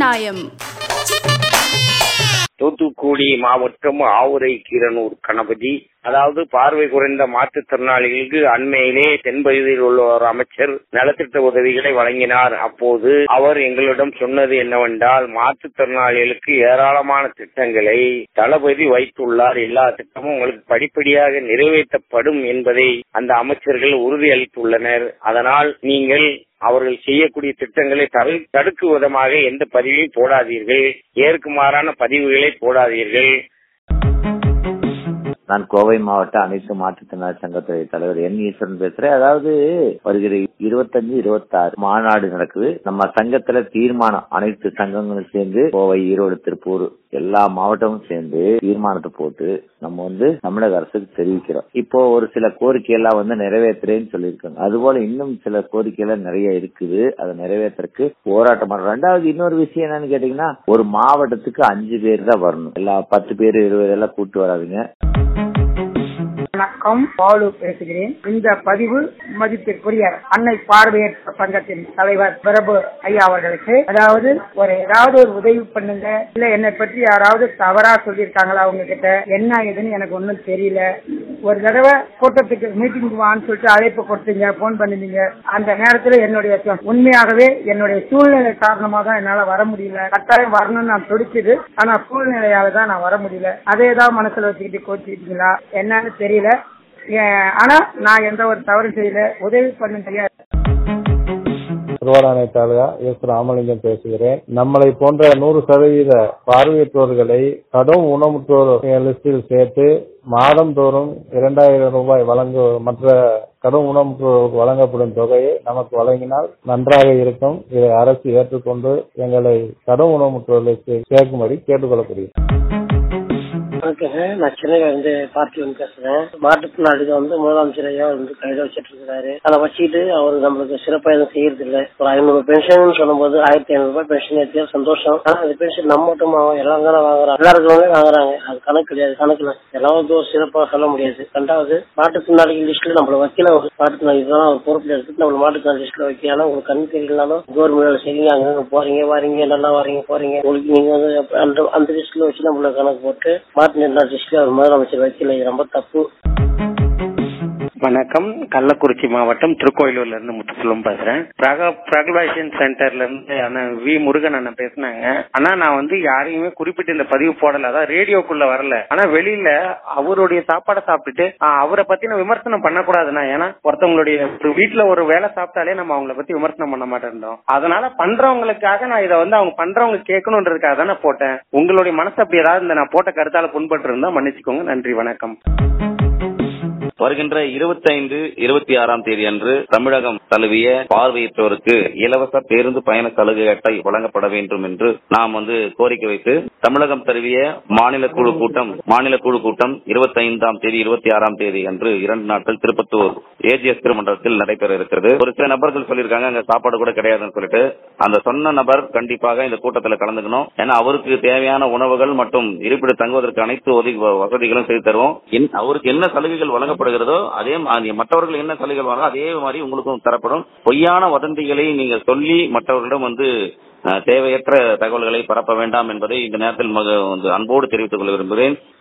நியாயம் தூத்துக்குடி மாவட்டம் ஆவுரை கீரனூர் கணபதி அதாவது பார்வை குறைந்த மாற்றுத்திறனாளிகளுக்கு அண்மையிலே தென்பகுதியில் உள்ள ஒரு அமைச்சர் நலத்திட்ட உதவிகளை வழங்கினார் அப்போது அவர் எங்களிடம் சொன்னது என்னவென்றால் மாற்றுத்திறனாளிகளுக்கு ஏராளமான திட்டங்களை தளபதி வைத்துள்ளார் எல்லா திட்டமும் உங்களுக்கு படிப்படியாக நிறைவேற்றப்படும் என்பதை அந்த அமைச்சர்கள் உறுதியளித்துள்ளனர் அதனால் நீங்கள் அவர்கள் செய்யக்கூடிய திட்டங்களை தடு- தடுக்கும் விதமாக எந்த பதிவையும் போடாதீர்கள் ஏற்குமாறான பதிவுகளை போடாதீர்கள் நான் கோவை மாவட்ட அனைத்து மாற்றுத்திறனாளி சங்கத்துறை தலைவர் என் ஈஸ்வரன் பேசுறேன் அதாவது வருகிற இருபத்தஞ்சு இருபத்தாறு மாநாடு நடக்குது நம்ம சங்கத்துல தீர்மானம் அனைத்து சங்கங்களும் சேர்ந்து கோவை ஈரோடு திருப்பூர் எல்லா மாவட்டமும் சேர்ந்து தீர்மானத்தை போட்டு நம்ம வந்து தமிழக அரசுக்கு தெரிவிக்கிறோம் இப்போ ஒரு சில கோரிக்கை எல்லாம் வந்து நிறைவேற்றுறேன்னு சொல்லியிருக்காங்க அதுபோல இன்னும் சில கோரிக்கைகள் நிறைய இருக்குது அதை நிறைவேற்றுறதுக்கு போராட்டம் பண்றோம் ரெண்டாவது இன்னொரு விஷயம் என்னன்னு கேட்டீங்கன்னா ஒரு மாவட்டத்துக்கு அஞ்சு பேர் தான் வரணும் எல்லா பத்து பேர் இருபது எல்லாம் கூட்டு வராதுங்க வணக்கம் பாலு பேசுகிறேன் இந்த பதிவு மதிப்பிற்குரிய அன்னை பார்வையற்ற சங்கத்தின் தலைவர் பிரபு ஐயா அவர்களுக்கு அதாவது ஒரு ஏதாவது ஒரு உதவி பண்ணுங்க இல்ல என்னை பற்றி யாராவது தவறா சொல்லியிருக்காங்களா அவங்க கிட்ட என்ன ஏதுன்னு எனக்கு ஒன்றும் தெரியல ஒரு தடவை கூட்டத்துக்கு மீட்டிங் வான்னு சொல்லிட்டு அழைப்பு கொடுத்தீங்க போன் பண்ணிருந்தீங்க அந்த நேரத்துல என்னுடைய சொ- உண்மையாகவே என்னுடைய சூழ்நிலை காரணமா தான் என்னால வர முடியல கட்டாயம் வரணும்னு நான் துடிச்சது ஆனா சூழ்நிலையால தான் நான் வர முடியல அதே தான் மனசுல வச்சுக்கிட்டு கோச்சிக்கிட்டீங்களா என்னன்னு தெரியல ஏ- ஆனா நான் எந்த ஒரு தவறு செய்யல உதவி பண்ணுங்க திருவாடானை தாலுகா எஸ் ராமலிங்கம் பேசுகிறேன் நம்மளை போன்ற நூறு சதவீத பார்வையற்றோர்களை கடும் ஊனமுற்றோர் லிஸ்டில் சேர்த்து மாதந்தோறும் இரண்டாயிரம் ரூபாய் வழங்கு மற்ற கடும் ஊனமுற்றோருக்கு வழங்கப்படும் தொகையை நமக்கு வழங்கினால் நன்றாக இருக்கும் இதை அரசு ஏற்றுக்கொண்டு எங்களை கடும் ஊனமுற்றோர் லிஸ்டில் சேர்க்கும்படி கேட்டுக்கொள்ளப்படுகிறேன் வணக்கங்க நான் சென்னையில இருந்து பார்த்திவன் பேசுறேன் மாற்றுத்திறனாளிக்கு வந்து முதலமைச்சர் ஐயா வந்து கையில வச்சிட்டு இருக்காரு அதை வச்சுட்டு அவர் நம்மளுக்கு சிறப்பா எதுவும் செய்யறது இல்ல ஒரு ஐநூறு பென்ஷன் சொல்லும்போது ஆயிரத்தி ஐநூறு ரூபாய் பென்ஷன் ஏற்றியா சந்தோஷம் ஆனா அந்த பென்ஷன் நம்ம மட்டும் எல்லாம் தானே வாங்குறாங்க எல்லா இருக்கிறவங்களே வாங்குறாங்க அது கணக்கு கிடையாது கணக்குல எல்லாம் வந்து ஒரு சிறப்பா சொல்ல முடியாது ரெண்டாவது மாற்றுத்திறனாளிகள் லிஸ்ட்ல நம்மள வைக்கல ஒரு மாற்றுத்திறனாளி தான் ஒரு பொறுப்புல எடுத்துட்டு நம்ம மாற்றுத்திறனாளி லிஸ்ட்ல வைக்கலாம் உங்களுக்கு கண் தெரியலனாலும் கவர்மெண்ட் சரிங்க அங்க போறீங்க வாரீங்க நல்லா வாரீங்க போறீங்க உங்களுக்கு நீங்க வந்து அந்த அந்த லிஸ்ட்ல வச்சு நம்மள கணக்கு போட்டு மாற்றுத்திறனாளி லிஸ்ட்ல ஒரு முதலமைச்சர் வைக்கல இது ரொம்ப தப்பு வணக்கம் கள்ளக்குறிச்சி மாவட்டம் திருக்கோயிலூர்ல இருந்து முத்துசெல்வம் பேசுறேன் பிரகல்பாஷன் சென்டர்ல இருந்து அண்ணன் வி முருகன் அண்ணன் பேசினாங்க ஆனா நான் வந்து யாரையுமே குறிப்பிட்டு இந்த பதிவு போடல அதான் ரேடியோக்குள்ள வரல ஆனா வெளியில அவருடைய சாப்பாடை சாப்பிட்டுட்டு ஆ, அவரை பத்தி நான் விமர்சனம் பண்ணக்கூடாதுண்ணா ஏன்னா ஒருத்தவங்களுடைய ஒரு வீட்டுல ஒரு வேலை சாப்பிட்டாலே நம்ம அவங்கள பத்தி விமர்சனம் பண்ண மாட்டேன் அதனால பண்றவங்களுக்காக நான் இதை வந்து அவங்க பண்றவங்க கேட்கணுன்றதுக்காக தான் நான் போட்டேன் உங்களுடைய மனசு அப்படி ஏதாவது இந்த நான் போட்ட கருத்தால புண்பட்டு இருந்தா மன்னிச்சுக்கோங்க நன்றி வணக்கம் வருகின்ற இருபத்தைந்து இருபத்தி ஆறாம் தேதி அன்று தமிழகம் தழுவிய பார்வையற்றோருக்கு இலவச பேருந்து பயண சலுகை அட்டை வழங்கப்பட வேண்டும் என்று நாம் வந்து கோரிக்கை வைத்து தமிழகம் தழுவிய மாநில குழு கூட்டம் மாநில குழு கூட்டம் இருபத்தைந்தாம் தேதி இருபத்தி ஆறாம் தேதி அன்று இரண்டு நாட்கள் திருப்பத்தூர் ஏஜிஎஸ் திருமண்டலத்தில் நடைபெற இருக்கிறது ஒரு சில நபர்கள் சொல்லியிருக்காங்க அங்க சாப்பாடு கூட கிடையாதுன்னு சொல்லிட்டு அந்த சொன்ன நபர் கண்டிப்பாக இந்த கூட்டத்தில் கலந்துக்கணும் ஏன்னா அவருக்கு தேவையான உணவுகள் மற்றும் இருப்பிட தங்குவதற்கு அனைத்து உதவி வசதிகளும் செய்து தருவோம் என்- அவருக்கு என்ன சலுகைகள் வழங்கப்படுகிறதோ அதே மா- மற்றவர்கள் என்ன சலுகைகள் வழங்க அதே மாதிரி உங்களுக்கும் தரப்படும் பொய்யான வதந்திகளை நீங்க சொல்லி மற்றவர்களிடம் வந்து அஹ், தேவையற்ற தகவல்களை பரப்ப வேண்டாம் என்பதை இந்த நேரத்தில் மக- வந்து அன்போடு தெரிவித்துக் கொள்ள விரும்புகிறேன்